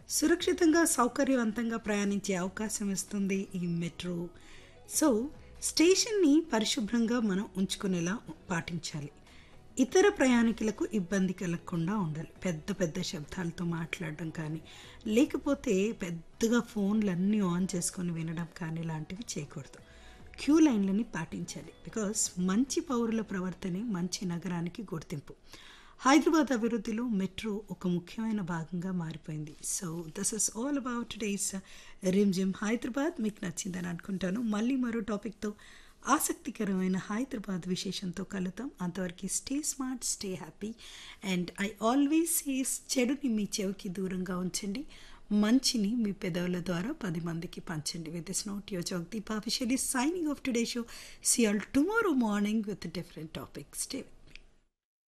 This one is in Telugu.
సురక్షితంగా సౌకర్యవంతంగా ప్రయాణించే అవకాశం ఇస్తుంది ఈ మెట్రో సో స్టేషన్ని పరిశుభ్రంగా మనం ఉంచుకునేలా పాటించాలి ఇతర ప్రయాణికులకు ఇబ్బంది కలగకుండా ఉండాలి పెద్ద పెద్ద శబ్దాలతో మాట్లాడడం కానీ లేకపోతే పెద్దగా ఫోన్లు అన్నీ ఆన్ చేసుకొని వినడం కానీ లాంటివి చేయకూడదు క్యూ లైన్లని పాటించాలి బికాస్ మంచి పౌరుల ప్రవర్తనే మంచి నగరానికి గుర్తింపు హైదరాబాద్ అభివృద్ధిలో మెట్రో ఒక ముఖ్యమైన భాగంగా మారిపోయింది so this is all about today's Rimjhim Hyderabad మీకు నచ్చిందని అనుకుంటాను మళ్ళీ మరో టాపిక్తో ఆసక్తికరమైన హైదరాబాద్ విశేషంతో కలుద్దాం అంతవరకు stay smart stay happy and I always says చెడుని మీ చెవికి దూరంగా ఉంచండి మంచిని మీ పెదవుల ద్వారా పది మందికి పంచండి with this note your Jagadeep officially signing off today show see all tomorrow morning with different topic stay with